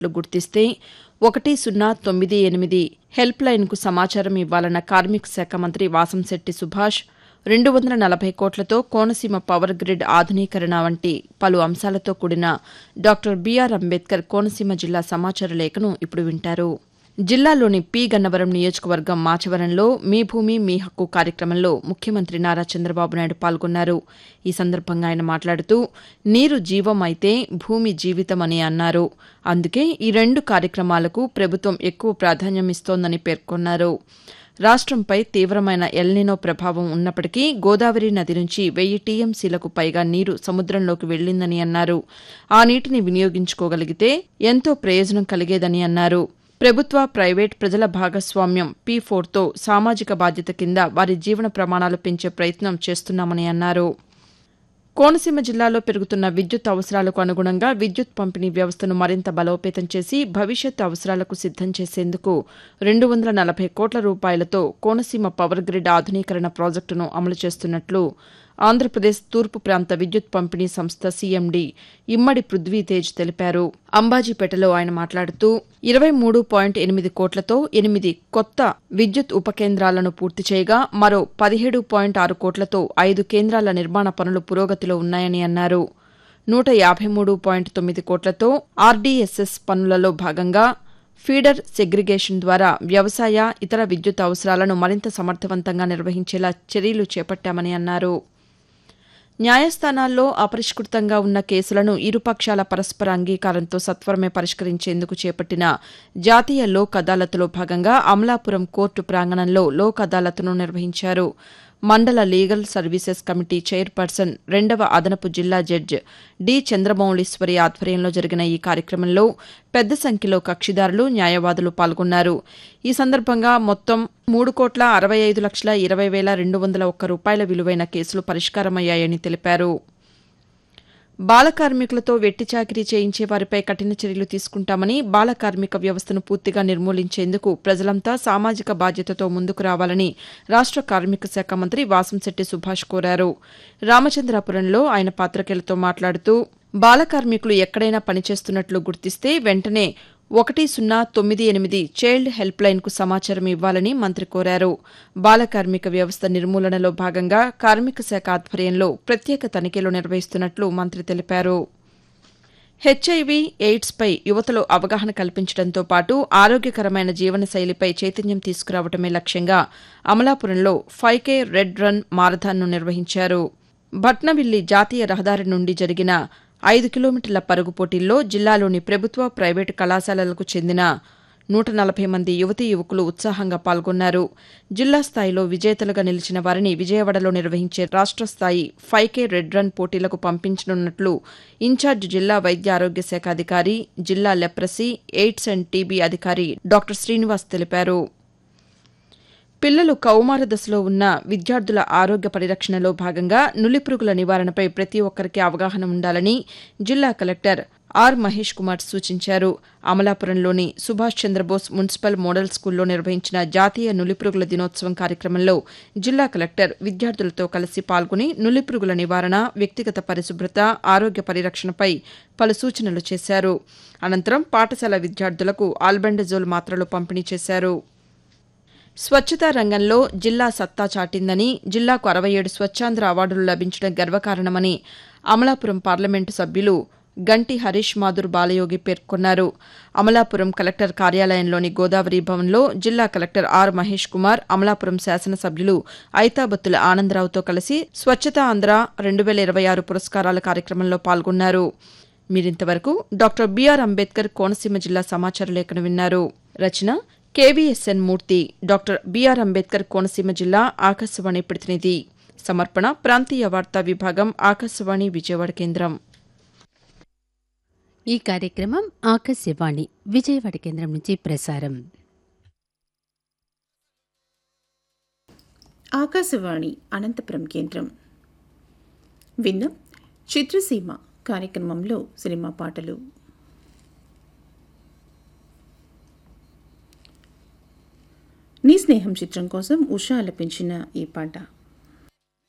గుర్తిస్తే ఒకటి సున్నా తొమ్మిది ఎనిమిది హెల్ప్ లైన్కు సమాచారం ఇవ్వాలన్న కార్మిక శాఖ మంత్రి వాసంశెట్టి సుభాష్ రెండు వందల నలభై కోట్లతో కోనసీమ పవర్ గ్రిడ్ ఆధునీకరణ వంటి పలు అంశాలతో కూడిన డాక్టర్ బీఆర్ అంబేద్కర్ కోనసీమ జిల్లా సమాచార లేఖను ఇప్పుడు వింటారు జిల్లాలోని పి గన్నవరం నియోజకవర్గం మాచవరంలో మీ భూమి మీ హక్కు కార్యక్రమంలో ముఖ్యమంత్రి నారా చంద్రబాబు నాయుడు పాల్గొన్నారు ఈ సందర్భంగా ఆయన మాట్లాడుతూ నీరు జీవం అయితే భూమి జీవితం అని అన్నారు అందుకే ఈ రెండు కార్యక్రమాలకు ప్రభుత్వం ఎక్కువ ప్రాధాన్యం ఇస్తోందని పేర్కొన్నారు రాష్ట్రంపై తీవ్రమైన ఎల్నినో ప్రభావం ఉన్నప్పటికీ గోదావరి నది నుంచి వెయ్యి టీఎంసీలకు పైగా నీరు సముద్రంలోకి వెళ్లిందని అన్నారు ఆ నీటిని వినియోగించుకోగలిగితే ఎంతో ప్రయోజనం కలిగేదని అన్నారు ప్రభుత్వ ప్రైవేట్ ప్రజల భాగస్వామ్యం పీ ఫోర్తో సామాజిక బాధ్యత కింద వారి జీవన ప్రమాణాలు పెంచే ప్రయత్నం చేస్తున్నామని అన్నారు కోనసీమ జిల్లాలో పెరుగుతున్న విద్యుత్ అవసరాలకు అనుగుణంగా విద్యుత్ పంపిణీ వ్యవస్థను మరింత బలోపేతం చేసి భవిష్యత్ అవసరాలకు సిద్దం చేసేందుకు రెండు వందల నలభై కోట్ల రూపాయలతో కోనసీమ పవర్ గ్రిడ్ ఆధునీకరణ ప్రాజెక్టును అమలు చేస్తున్నట్లు ఆంధ్రప్రదేశ్ తూర్పు ప్రాంత విద్యుత్ పంపిణీ సంస్థ సీఎండీ ఇమ్మడి పృథ్వీతేజ్ తెలిపారు అంబాజీపేటలో ఆయన మాట్లాడుతూ ఇరవై మూడు పాయింట్ ఎనిమిది కోట్లతో ఎనిమిది కొత్త విద్యుత్ ఉపకేంద్రాలను పూర్తి చేయగా మరో పదిహేడు పాయింట్ ఆరు కోట్లతో ఐదు కేంద్రాల నిర్మాణ పనులు పురోగతిలో ఉన్నాయని అన్నారు నూట యాభై మూడు పాయింట్ తొమ్మిది కోట్లతో ఆర్డీఎస్ఎస్ పనులలో భాగంగా ఫీడర్ సెగ్రిగేషన్ ద్వారా వ్యవసాయ ఇతర విద్యుత్ అవసరాలను మరింత సమర్థవంతంగా నిర్వహించేలా చర్యలు చేపట్టామని అన్నారు న్యాయస్థానాల్లో అపరిష్కృతంగా ఉన్న కేసులను ఇరుపక్షాల పరస్పర అంగీకారంతో సత్వరమే పరిష్కరించేందుకు చేపట్టిన జాతీయ లోక్ అదాలత్లో భాగంగా అమలాపురం కోర్టు ప్రాంగణంలో లోక్ అదాలత్ను నిర్వహించారు మండల లీగల్ సర్వీసెస్ కమిటీ చైర్పర్సన్ రెండవ అదనపు జిల్లా జడ్జ్ డి చంద్రమౌళీశ్వరి ఆధ్వర్యంలో జరిగిన ఈ కార్యక్రమంలో పెద్ద సంఖ్యలో కక్షిదారులు న్యాయవాదులు పాల్గొన్నారు ఈ సందర్భంగా మొత్తం మూడు కోట్ల అరవై ఐదు లక్షల ఇరవై వేల రెండు వందల ఒక్క రూపాయల విలువైన కేసులు పరిష్కారమయ్యాయని తెలిపారు బాల కార్మికులతో వెట్టి చాకిరీ చేయించే వారిపై కఠిన చర్యలు తీసుకుంటామని బాల కార్మిక వ్యవస్థను పూర్తిగా నిర్మూలించేందుకు ప్రజలంతా సామాజిక బాధ్యతతో ముందుకు రావాలని రాష్ట కార్మిక శాఖ మంత్రి వాసంశెట్టి సుభాష్ కోరారు రామచంద్రాపురంలో ఆయన పాతికేయులతో మాట్లాడుతూ బాల కార్మికులు ఎక్కడైనా పనిచేస్తున్నట్లు గుర్తిస్తే వెంటనే ఒకటి సున్నా తొమ్మిది ఎనిమిది చైల్డ్ హెల్ప్ లైన్కు సమాచారం ఇవ్వాలని మంత్రి కోరారు బాల కార్మిక వ్యవస్థ నిర్మూలనలో భాగంగా కార్మిక శాఖ ఆధ్వర్యంలో ప్రత్యేక తనిఖీలు నిర్వహిస్తున్నట్లు మంత్రి తెలిపారు హెచ్ఐవి ఎయిడ్స్పై యువతలో అవగాహన కల్పించడంతో పాటు ఆరోగ్యకరమైన జీవనశైలిపై చైతన్యం తీసుకురావడమే లక్ష్యంగా అమలాపురంలో ఫైవ్ కే రెడ్ రన్ మారథాన్ను నిర్వహించారు భట్నవిల్లి జాతీయ రహదారి నుండి జరిగిన ఐదు కిలోమీటర్ల పరుగు పోటీల్లో జిల్లాలోని ప్రభుత్వ ప్రైవేటు కళాశాలలకు చెందిన నూట నలభై మంది యువతీ యువకులు ఉత్సాహంగా పాల్గొన్నారు జిల్లా స్థాయిలో విజేతలుగా నిలిచిన వారిని విజయవాడలో నిర్వహించే రాష్ట్ర స్థాయి ఫైవ్ కే రెడ్ రన్ పోటీలకు పంపించనున్నట్లు ఇన్ఛార్జ్ జిల్లా వైద్య ఆరోగ్య శాఖ అధికారి జిల్లా లెప్రసీ ఎయిడ్స్ అండ్ టీబీ అధికారి డాక్టర్ శ్రీనివాస్ తెలిపారు పిల్లలు కౌమార దశలో ఉన్న విద్యార్థుల ఆరోగ్య పరిరక్షణలో భాగంగా నులిపురుగుల నివారణపై ప్రతి ఒక్కరికి అవగాహన ఉండాలని జిల్లా కలెక్టర్ ఆర్ మహేష్ కుమార్ సూచించారు అమలాపురంలోని సుభాష్ చంద్రబోస్ మున్సిపల్ మోడల్ స్కూల్లో నిర్వహించిన జాతీయ నులిపురుగుల దినోత్సవం కార్యక్రమంలో జిల్లా కలెక్టర్ విద్యార్థులతో కలిసి పాల్గొని నులిపురుగుల నివారణ వ్యక్తిగత పరిశుభ్రత ఆరోగ్య పరిరక్షణపై పలు సూచనలు చేశారు అనంతరం పాఠశాల విద్యార్థులకు ఆల్బెండజోల్ మాత్రలు పంపిణీ చేశారు స్వచ్ఛతా రంగంలో జిల్లా సత్తా చాటిందని జిల్లాకు అరవై ఏడు స్వచ్ఛాంధ్ర అవార్డులు లభించడం గర్వకారణమని అమలాపురం పార్లమెంటు సభ్యులు గంటి హరీష్ మాధుర్ బాలయోగి పేర్కొన్నారు అమలాపురం కలెక్టర్ కార్యాలయంలోని గోదావరి భవన్లో జిల్లా కలెక్టర్ ఆర్ మహేష్ కుమార్ అమలాపురం శాసనసభ్యులు ఐతాబత్తుల ఆనందరావుతో కలిసి స్వచ్ఛతా ఆంధ్ర రెండు వేల ఇరవై ఆరు పురస్కారాల కార్యక్రమంలో పాల్గొన్నారు మీరింతవరకు డాక్టర్ బీఆర్ అంబేద్కర్ కోనసీమ జిల్లా సమాచార లేఖను విన్నారు రచన KVSN Murthy doctor BR Ambedkar Konaseema జిల్లా ఆకాశవాణి ప్రతినిధి సమర్పణ ప్రాంతీయ వార్తా విభాగం ఆకాశవాణి విజయవాడ కేంద్రం ఈ కార్యక్రమం ఆకాశవాణి విజయవాడ కేంద్రం నుంచి ప్రసారం ఆకాశవాణి అనంతపురం కేంద్రం విందాం చిత్రసీమ కార్యక్రమంలో సినిమా పాటలు నీ స్నేహం చిత్రం కోసం ఉషా ఆలపించిన ఈ పాట